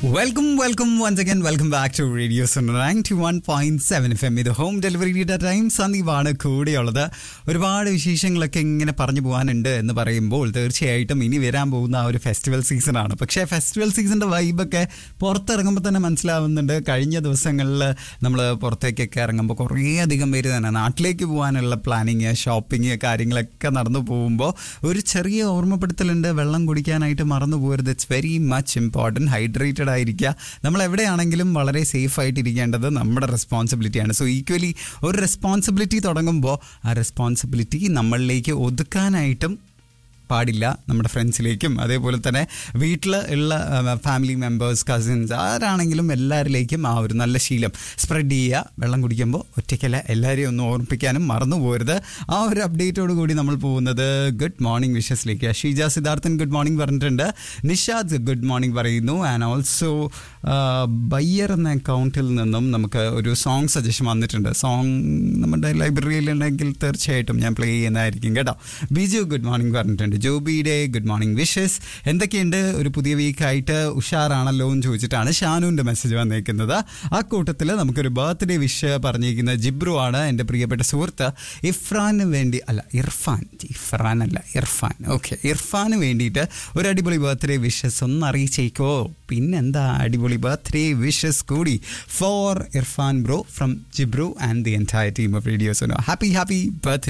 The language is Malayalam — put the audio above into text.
welcome welcome once again welcome back to radio ninety one point seven F M ഇത് ഹോം ഡെലിവറിയുടെ ടൈം സന്ദീപാണ് കൂടെയുള്ളത് ഒരുപാട് വിശേഷങ്ങളൊക്കെ ഇങ്ങനെ പറഞ്ഞു പോകാനുണ്ട് എന്ന് പറയുമ്പോൾ തീർച്ചയായിട്ടും ഇനി വരാൻ പോകുന്ന ആ ഒരു ഫെസ്റ്റിവൽ സീസണാണ് പക്ഷേ ഫെസ്റ്റിവൽ സീസണിൻ്റെ വൈബൊക്കെ പുറത്തിറങ്ങുമ്പോൾ തന്നെ മനസ്സിലാവുന്നുണ്ട് കഴിഞ്ഞ ദിവസങ്ങളിൽ നമ്മൾ പുറത്തേക്കൊക്കെ ഇറങ്ങുമ്പോൾ കുറേയധികം പേര് തന്നെ നാട്ടിലേക്ക് പോകാനുള്ള പ്ലാനിങ് ഷോപ്പിംഗ് കാര്യങ്ങളൊക്കെ നടന്നു പോകുമ്പോൾ ഒരു ചെറിയ ഓർമ്മപ്പെടുത്തലുണ്ട് വെള്ളം കുടിക്കാനായിട്ട് മറന്നു പോകരുത് it's very much important hydrated ആയിരിക്കുക നമ്മൾ എവിടെയാണെങ്കിലും വളരെ സേഫ് ആയിട്ട് ഇരിക്കേണ്ടത് നമ്മുടെ റെസ്പോൺസിബിലിറ്റിയാണ് സോ ഈക്വലി ഒരു റെസ്പോൺസിബിലിറ്റി തുടങ്ങുമ്പോൾ ആ റെസ്പോൺസിബിലിറ്റി നമ്മളിലേക്ക് ഒതുക്കാനായിട്ടും പാടില്ല നമ്മുടെ ഫ്രണ്ട്സിലേക്കും അതേപോലെ തന്നെ വീട്ടിൽ ഉള്ള ഫാമിലി മെമ്പേഴ്സ് കസിൻസ് ആരാണെങ്കിലും എല്ലാവരിലേക്കും ആ ഒരു നല്ല ശീലം സ്പ്രെഡ് ചെയ്യുക വെള്ളം കുടിക്കുമ്പോൾ ഒറ്റയ്ക്കല്ല എല്ലാവരെയും ഒന്ന് ഓർമ്മിപ്പിക്കാനും മറന്നു പോകരുത് ആ ഒരു അപ്ഡേറ്റോട് കൂടി നമ്മൾ പോകുന്നത് ഗുഡ് മോർണിംഗ് വിഷസിലേക്ക് ഷീജ സിദ്ധാർത്ഥൻ ഗുഡ് മോർണിംഗ് പറഞ്ഞിട്ടുണ്ട് നിഷാദ് ഗുഡ് മോർണിംഗ് പറയുന്നു ആൻഡ് ഓൾസോ ബയ്യർ എന്ന അക്കൗണ്ടിൽ നിന്നും നമുക്ക് ഒരു സോങ് സജഷൻ വന്നിട്ടുണ്ട് സോങ് നമ്മുടെ ലൈബ്രറിയിൽ ഉണ്ടെങ്കിൽ തീർച്ചയായിട്ടും ഞാൻ പ്ലേ ചെയ്യുന്നതായിരിക്കും കേട്ടോ ബിജു ഗുഡ് മോർണിംഗ് പറഞ്ഞിട്ടുണ്ട് ജോബിയുടെ ഗുഡ് മോർണിംഗ് വിഷസ് എന്തൊക്കെയുണ്ട് ഒരു പുതിയ വീക്കായിട്ട് ഉഷാറാണല്ലോ എന്ന് ചോദിച്ചിട്ടാണ് ഷാനുവിൻ്റെ മെസ്സേജ് വന്നേക്കുന്നത് ആ കൂട്ടത്തിൽ നമുക്കൊരു ബർത്ത്ഡേ വിഷ് പറഞ്ഞിരിക്കുന്ന ജിബ്രു ആണ് എൻ്റെ പ്രിയപ്പെട്ട സുഹൃത്ത് ഇർഫാന് വേണ്ടി അല്ല ഇർഫാൻ ഇർഫാൻ അല്ല ഇർഫാൻ ഓക്കെ ഇർഫാന് വേണ്ടിയിട്ട് ഒരു അടിപൊളി ബർത്ത്ഡേ വിഷസ് ഒന്ന് അറിയിച്ചേക്കോ പിന്നെന്താ അടിപൊളി ബർത്ത്ഡേ വിഷസ് കൂടി for Irfan bro from Jibru and the entire team of radios happy happy birthday